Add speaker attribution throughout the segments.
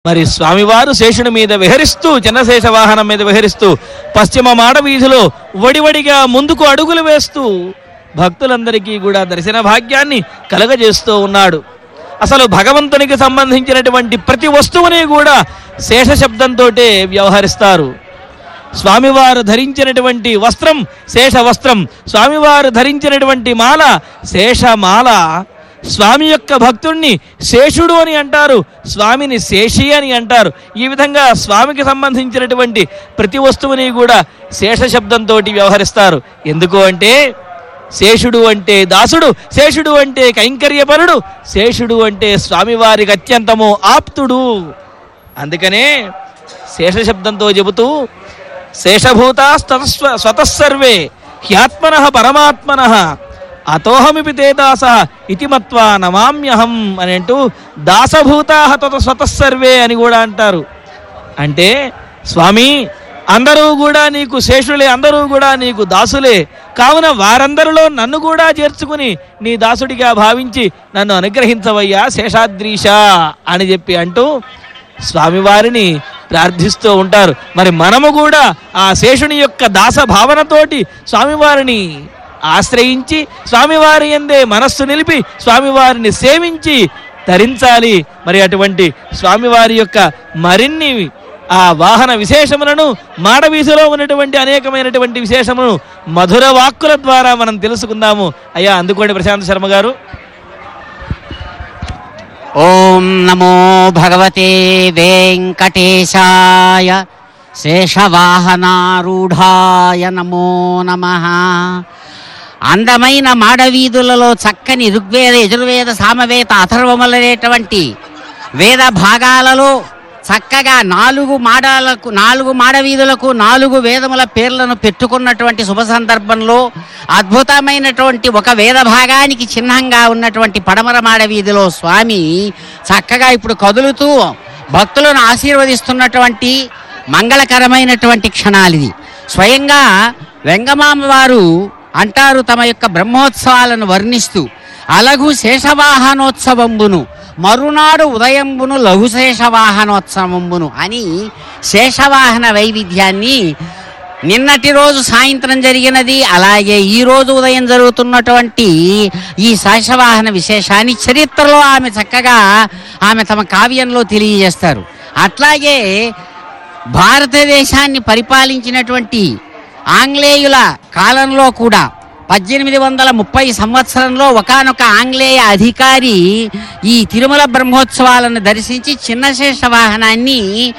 Speaker 1: మరి స్వామివారు శేషుని మీద విహరిస్తూ చిన్నశేష వాహనం మీద విహరిస్తూ పశ్చిమ మాడ వీధిలో వడివడిగా ముందుకు అడుగులు వేస్తూ భక్తులందరికీ కూడా దర్శన భాగ్యాన్ని కలగజేస్తూ ఉన్నాడు అసలు భగవంతునికి సంబంధించినటువంటి ప్రతి వస్తువుని కూడా శేష శబ్దంతో వ్యవహరిస్తారు స్వామివారు ధరించినటువంటి వస్త్రం శేష వస్త్రం స్వామివారు ధరించినటువంటి మాల శేషమాల స్వామి యొక్క భక్తుణ్ణి శేషుడు అని అంటారు స్వామిని శేషి అని అంటారు ఈ విధంగా స్వామికి సంబంధించినటువంటి ప్రతి వస్తువుని కూడా శేష శబ్దంతో వ్యవహరిస్తారు ఎందుకు అంటే శేషుడు అంటే దాసుడు శేషుడు అంటే కైంకర్యపరుడు శేషుడు అంటే స్వామివారికి అత్యంతము ఆప్తుడు అందుకనే శేష శబ్దంతో చెబుతూ శేషభూతా స్వతస్సర్వే హ్యాత్మన పరమాత్మన అతోహమిపి తే దాస ఇతి మత్వా నమామ్యహం అని అంటూ దాసభూతా తత స్వతస్సర్వే అని కూడా అంటారు అంటే స్వామి అందరూ కూడా నీకు శేషులే అందరూ కూడా నీకు దాసులే కావున వారందరిలో నన్ను కూడా చేర్చుకుని నీ దాసుడిగా భావించి నన్ను అనుగ్రహించవయ్యా శేషాద్రీష అని చెప్పి అంటూ స్వామివారిని ప్రార్థిస్తూ ఉంటారు మరి మనము కూడా ఆ శేషుని యొక్క దాస భావనతోటి స్వామివారిని ఆశ్రయించి స్వామివారి ఎందే మనస్సు నిలిపి స్వామివారిని సేవించి తరించాలి మరి అటువంటి స్వామివారి యొక్క మరిన్ని ఆ వాహన విశేషములను మాడవీధిలో ఉన్నటువంటి అనేకమైనటువంటి విశేషములను మధుర వాక్కుల ద్వారా మనం తెలుసుకుందాము అయ్యా అందుకోండి ప్రశాంత్ శర్మ గారు
Speaker 2: ఓం నమో భగవతే వెంకటేశాయ శేషవాహనారూఢాయ నమో నమ అందమైన మాడవీధులలో చక్కని ఋగ్వేద యజుర్వేద సామవేద అథర్వములనేటువంటి వేద భాగాలలో చక్కగా నాలుగు మాడాలకు నాలుగు మాడవీధులకు నాలుగు వేదముల పేర్లను పెట్టుకున్నటువంటి శుభ సందర్భంలో అద్భుతమైనటువంటి ఒక వేద భాగానికి చిహ్నంగా ఉన్నటువంటి పడమర మాడవీధిలో స్వామి చక్కగా ఇప్పుడు కదులుతూ భక్తులను ఆశీర్వదిస్తున్నటువంటి మంగళకరమైనటువంటి క్షణాలిది స్వయంగా వెంగమామ వారు అంటారు తమ యొక్క బ్రహ్మోత్సవాలను వర్ణిస్తూ అలగు శేషవాహనోత్సవంబును మరునాడు ఉదయంబును లఘుశేషవాహనోత్సవంబును అని శేషవాహన వైవిధ్యాన్ని నిన్నటి రోజు సాయంత్రం జరిగినది అలాగే ఈ రోజు ఉదయం జరుగుతున్నటువంటి ఈ శేషవాహన విశేషాన్ని చరిత్రలో ఆమె చక్కగా ఆమె తమ కావ్యంలో తెలియజేస్తారు అట్లాగే భారతదేశాన్ని పరిపాలించినటువంటి ఆంగ్లేయుల కాలంలో కూడా పద్దెనిమిది వందల ముప్పై సంవత్సరంలో ఒకానొక ఆంగ్లేయ అధికారి ఈ తిరుమల బ్రహ్మోత్సవాలను దర్శించి చిన్నశేష వాహనాన్ని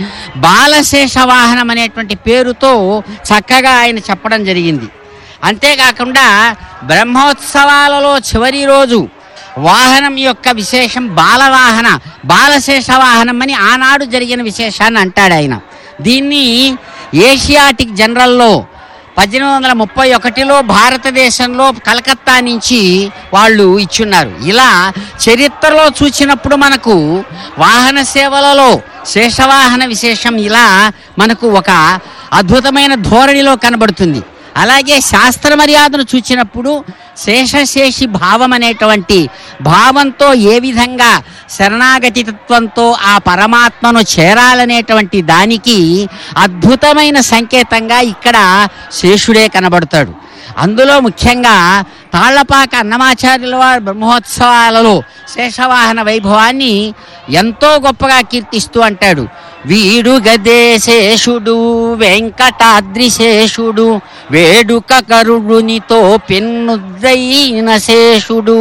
Speaker 2: బాలశేష వాహనం అనేటువంటి పేరుతో చక్కగా ఆయన చెప్పడం జరిగింది అంతేకాకుండా బ్రహ్మోత్సవాలలో చివరి రోజు వాహనం యొక్క విశేషం బాలవాహన బాలశేష వాహనం అని ఆనాడు జరిగిన విశేషాన్ని అంటాడు ఆయన దీన్ని ఏషియాటిక్ జనరల్లో పద్దెనిమిది వందల ముప్పై ఒకటిలో భారతదేశంలో కలకత్తా నుంచి వాళ్ళు ఇచ్చున్నారు ఇలా చరిత్రలో చూసినప్పుడు మనకు వాహన సేవలలో శేషవాహన విశేషం ఇలా మనకు ఒక అద్భుతమైన ధోరణిలో కనబడుతుంది అలాగే శాస్త్ర మర్యాదను చూచినప్పుడు శేషశేషి భావం అనేటువంటి భావంతో ఏ విధంగా శరణాగతి తత్వంతో ఆ పరమాత్మను చేరాలనేటువంటి దానికి అద్భుతమైన సంకేతంగా ఇక్కడ శేషుడే కనబడతాడు అందులో ముఖ్యంగా తాళ్లపాక అన్నమాచార్యుల వారి బ్రహ్మోత్సవాలలో శేషవాహన వైభవాన్ని ఎంతో గొప్పగా కీర్తిస్తూ అంటాడు వీడు గదే శేషుడు వెంకటాద్రి శేషుడు వేడుక కరుడునితో పెన్నుద్దైన శేషుడు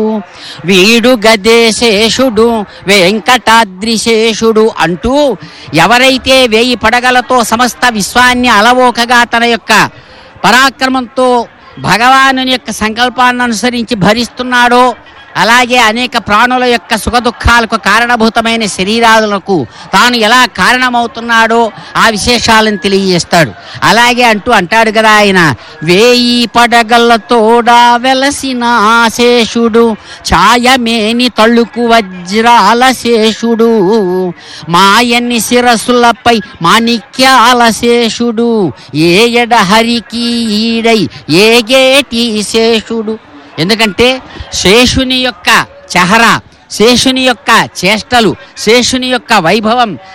Speaker 2: వీడు గదే శేషుడు వెంకటాద్రి శేషుడు అంటూ ఎవరైతే వేయి పడగలతో సమస్త విశ్వాన్ని అలవోకగా తన యొక్క పరాక్రమంతో భగవాను యొక్క సంకల్పాన్ని అనుసరించి భరిస్తున్నాడో అలాగే అనేక ప్రాణుల యొక్క సుఖదుఖాలకు కారణభూతమైన శరీరాలకు తాను ఎలా కారణమవుతున్నాడో ఆ విశేషాలను తెలియజేస్తాడు అలాగే అంటూ అంటాడు కదా ఆయన వేయి పడగలతోడా వెలసిన ఆ శేషుడు ఛాయమేని తళుకు వజ్రాల శేషుడు మాయన్ని శిరస్సులపై మాణిక్యాల శేషుడు ఏయడ హరికి ఈడై ఏగేటి శేషుడు ఎందుకంటే శేషుని యొక్క చెహరా శేషుని యొక్క చేష్టలు శేషుని యొక్క వైభవం